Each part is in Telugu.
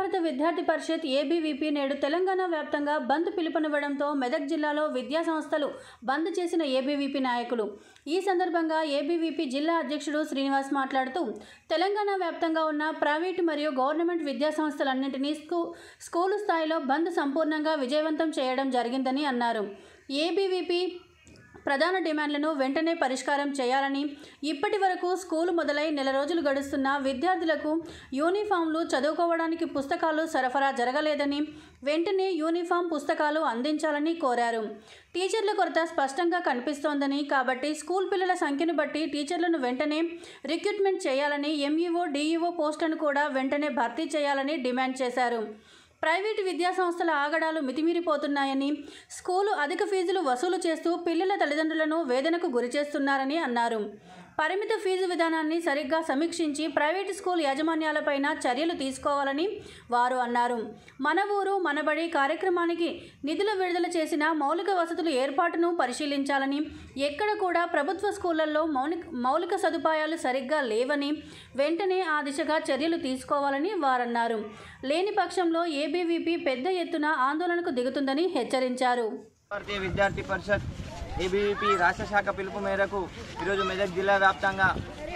భారత విద్యార్థి పరిషత్ ఏబీవీపీ నేడు తెలంగాణ వ్యాప్తంగా బంద్ పిలుపునివ్వడంతో మెదక్ జిల్లాలో విద్యా సంస్థలు బంద్ చేసిన ఏబీవీపీ నాయకులు ఈ సందర్భంగా ఏబీవీపీ జిల్లా అధ్యక్షుడు శ్రీనివాస్ మాట్లాడుతూ తెలంగాణ వ్యాప్తంగా ఉన్న ప్రైవేటు మరియు గవర్నమెంట్ విద్యా సంస్థలన్నింటినీ స్కూ స్కూలు స్థాయిలో బంద్ సంపూర్ణంగా విజయవంతం చేయడం జరిగిందని అన్నారు ఏబీవీపీ ప్రధాన డిమాండ్లను వెంటనే పరిష్కారం చేయాలని ఇప్పటి వరకు స్కూలు మొదలై నెల రోజులు గడుస్తున్న విద్యార్థులకు యూనిఫామ్లు చదువుకోవడానికి పుస్తకాలు సరఫరా జరగలేదని వెంటనే యూనిఫామ్ పుస్తకాలు అందించాలని కోరారు టీచర్ల కొరత స్పష్టంగా కనిపిస్తోందని కాబట్టి స్కూల్ పిల్లల సంఖ్యను బట్టి టీచర్లను వెంటనే రిక్రూట్మెంట్ చేయాలని ఎంఈఓ డీఈఓ పోస్టులను కూడా వెంటనే భర్తీ చేయాలని డిమాండ్ చేశారు ప్రైవేటు విద్యా సంస్థల ఆగడాలు మితిమీరిపోతున్నాయని స్కూలు అధిక ఫీజులు వసూలు చేస్తూ పిల్లల తల్లిదండ్రులను వేదనకు గురిచేస్తున్నారని అన్నారు పరిమిత ఫీజు విధానాన్ని సరిగ్గా సమీక్షించి ప్రైవేటు స్కూల్ యాజమాన్యాలపైన చర్యలు తీసుకోవాలని వారు అన్నారు మన ఊరు మనబడి కార్యక్రమానికి నిధులు విడుదల చేసిన మౌలిక వసతుల ఏర్పాటును పరిశీలించాలని ఎక్కడ కూడా ప్రభుత్వ స్కూళ్లలో మౌలిక మౌలిక సదుపాయాలు సరిగ్గా లేవని వెంటనే ఆ దిశగా చర్యలు తీసుకోవాలని వారన్నారు లేని పక్షంలో ఏబీవీపీ పెద్ద ఎత్తున ఆందోళనకు దిగుతుందని హెచ్చరించారు భారతీయ విద్యార్థి పరిషత్ ఏబీవీపీ రాష్ట్ర శాఖ పిలుపు మేరకు ఈరోజు మెదక్ జిల్లా వ్యాప్తంగా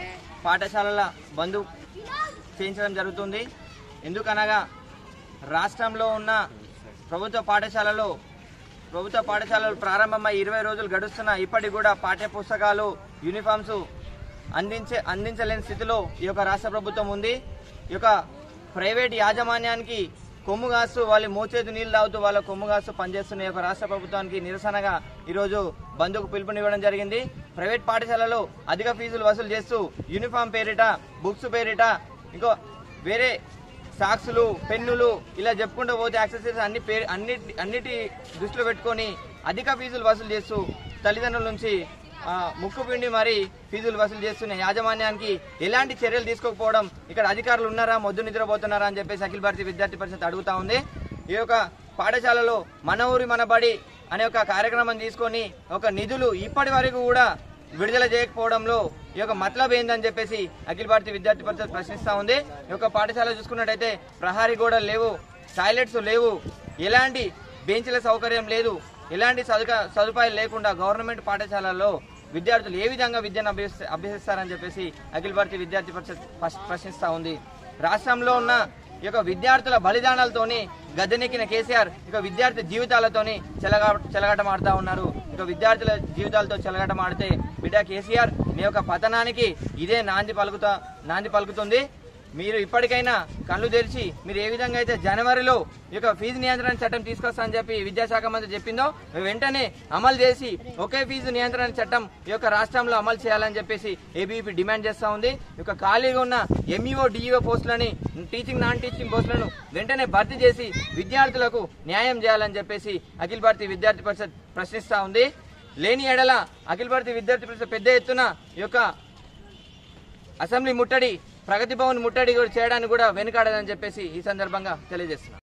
పాఠశాలల బంద్ చేయించడం జరుగుతుంది ఎందుకనగా రాష్ట్రంలో ఉన్న ప్రభుత్వ పాఠశాలలో ప్రభుత్వ పాఠశాలలు ప్రారంభమై ఇరవై రోజులు గడుస్తున్న ఇప్పటికి కూడా పాఠ్య పుస్తకాలు యూనిఫామ్స్ అందించే అందించలేని స్థితిలో ఈ యొక్క రాష్ట్ర ప్రభుత్వం ఉంది ఈ యొక్క ప్రైవేట్ యాజమాన్యానికి కొమ్ము కాస్తూ వాళ్ళు మోచేతి నీళ్లు తాగుతూ వాళ్ళ కొమ్ము కాస్తూ పనిచేస్తున్న ఈ యొక్క రాష్ట్ర ప్రభుత్వానికి నిరసనగా ఈరోజు బంధుకు పిలుపునివ్వడం జరిగింది ప్రైవేట్ పాఠశాలలో అధిక ఫీజులు వసూలు చేస్తూ యూనిఫామ్ పేరిట బుక్స్ పేరిట ఇంకో వేరే సాక్సులు పెన్నులు ఇలా చెప్పుకుంటూ పోతే యాక్సెసరీస్ అన్ని పేరు అన్నిటి అన్నిటి దృష్టిలో పెట్టుకొని అధిక ఫీజులు వసూలు చేస్తూ తల్లిదండ్రుల నుంచి ఆ, ముక్కు పిండి మరి ఫీజులు వసూలు చేస్తున్న యాజమాన్యానికి ఎలాంటి చర్యలు తీసుకోకపోవడం ఇక్కడ అధికారులు ఉన్నారా మొద్దు నిద్రపోతున్నారా అని చెప్పేసి అఖిల భారతీయ విద్యార్థి పరిషత్ అడుగుతా ఉంది ఈ యొక్క పాఠశాలలో మన ఊరి మన బడి అనే ఒక కార్యక్రమం తీసుకొని ఒక నిధులు ఇప్పటి వరకు కూడా విడుదల చేయకపోవడంలో ఈ యొక్క మతలబ్ ఏందని చెప్పేసి అఖిల భారతీయ విద్యార్థి పరిషత్ ప్రశ్నిస్తా ఉంది ఈ యొక్క పాఠశాల చూసుకున్నట్టయితే ప్రహారీ గోడలు లేవు టాయిలెట్స్ లేవు ఎలాంటి బెంచ్ల సౌకర్యం లేదు ఎలాంటి సదుక సదుపాయాలు లేకుండా గవర్నమెంట్ పాఠశాలల్లో విద్యార్థులు ఏ విధంగా విద్యను అభ్యసి అభ్యసిస్తారని చెప్పేసి అఖిల భారతీయ విద్యార్థి పరిషత్ ప్రశ్- ప్రశ్నిస్తా ఉంది రాష్ట్రంలో ఉన్న ఈ యొక్క విద్యార్థుల బలిదానాలతోని గద్దెనెక్కిన కేసీఆర్ ఇక విద్యార్థి జీవితాలతోని చెలగా చెలగాటమాడుతా ఉన్నారు ఇక విద్యార్థుల జీవితాలతో చెలగాటమాడితే బిడ్డ కేసీఆర్ మీ యొక్క పతనానికి ఇదే నాంది పలుకుతా నాంది పలుకుతుంది మీరు ఇప్పటికైనా కళ్ళు తెరిచి మీరు ఏ విధంగా అయితే జనవరిలో ఈ యొక్క ఫీజు నియంత్రణ చట్టం తీసుకొస్తామని చెప్పి విద్యాశాఖ మంత్రి చెప్పిందో వెంటనే అమలు చేసి ఒకే ఫీజు నియంత్రణ చట్టం ఈ యొక్క రాష్ట్రంలో అమలు చేయాలని చెప్పేసి ఏబీపీ డిమాండ్ చేస్తా ఉంది ఈ యొక్క ఖాళీగా ఉన్న ఎంఈఓ డిఈఓ పోస్టులని టీచింగ్ నాన్ టీచింగ్ పోస్టులను వెంటనే భర్తీ చేసి విద్యార్థులకు న్యాయం చేయాలని చెప్పేసి అఖిల భారతీయ విద్యార్థి పరిషత్ ప్రశ్నిస్తా ఉంది లేని ఎడల అఖిల భారతీయ విద్యార్థి పరిషత్ పెద్ద ఎత్తున ఈ యొక్క అసెంబ్లీ ముట్టడి ప్రగతి భవన్ ముట్టడి కూడా చేయడానికి కూడా వెనుకాడదని చెప్పేసి ఈ సందర్భంగా తెలియజేస్తున్నాను